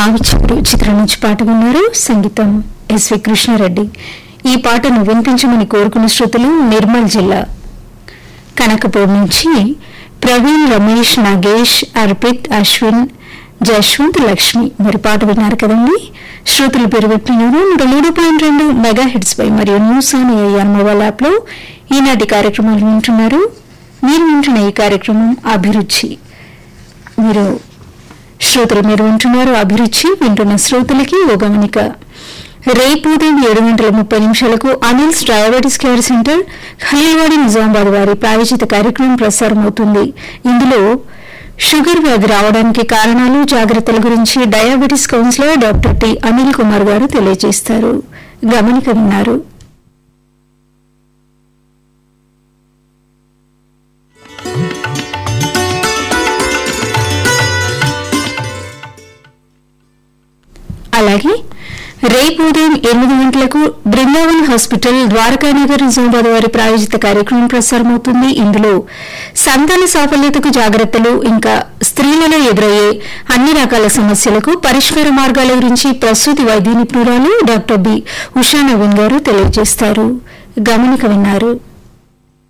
రావిచూరు చిత్రం నుంచి పాట విన్నారు సంగీతం ఎస్వి కృష్ణారెడ్డి ఈ పాటను వినిపించమని కోరుకున్న శ్రోతలు నిర్మల్ జిల్లా కనకపూర్ నుంచి ప్రవీణ్ రమేష్ నాగేష్ అర్పిత్ అశ్విన్ జశ్వంత్ లక్ష్మి మరి పాట విన్నారు కదండి శ్రోతలు పేరు పెట్టినారు నూట మూడు పాయింట్ రెండు మెగా హిట్స్ పై మరియు న్యూస్ అని అయ్యాను మొబైల్ యాప్ లో ఈనాటి కార్యక్రమాలు వింటున్నారు మీరు వింటున్న ఈ కార్యక్రమం అభిరుచి మీరు శ్రోతలు మీరు వింటున్నారు అభిరుచి వింటున్న శ్రోతలకి ఓ గమనిక రేపు ఉదయం ఏడు గంటల ముప్పై నిమిషాలకు Anil's diabetes care centre Khaleelwadi Nizamabad వారి ప్రాయోజిత కార్యక్రమం ప్రసారమవుతుంది ఇందులో షుగర్ వ్యాధి రావడానికి కారణాలు జాగ్రత్తల గురించి diabetes counsellor doctor T Anil Kumar గారు తెలియజేస్తారు గమనిక విన్నారు అలాగే రేపు ఉదయం ఎనిమిది గంటలకు బృందావన్ హాస్పిటల్ ద్వారకానగర్ నిజామాబాద్ వారి ప్రాయోజిత కార్యక్రమం ప్రసారమవుతుంది ఇందులో సంతాన సాఫల్యతకు జాగ్రత్తలు ఇంకా స్త్రీలలో ఎదురయ్యే అన్ని రకాల సమస్యలకు పరిష్కార మార్గాల గురించి ప్రసూతి వైద్య నిపుణురాలు డాక్టర్ బి ఉషా నవీన్ గారు తెలియజేస్తారు గమనిక విన్నారు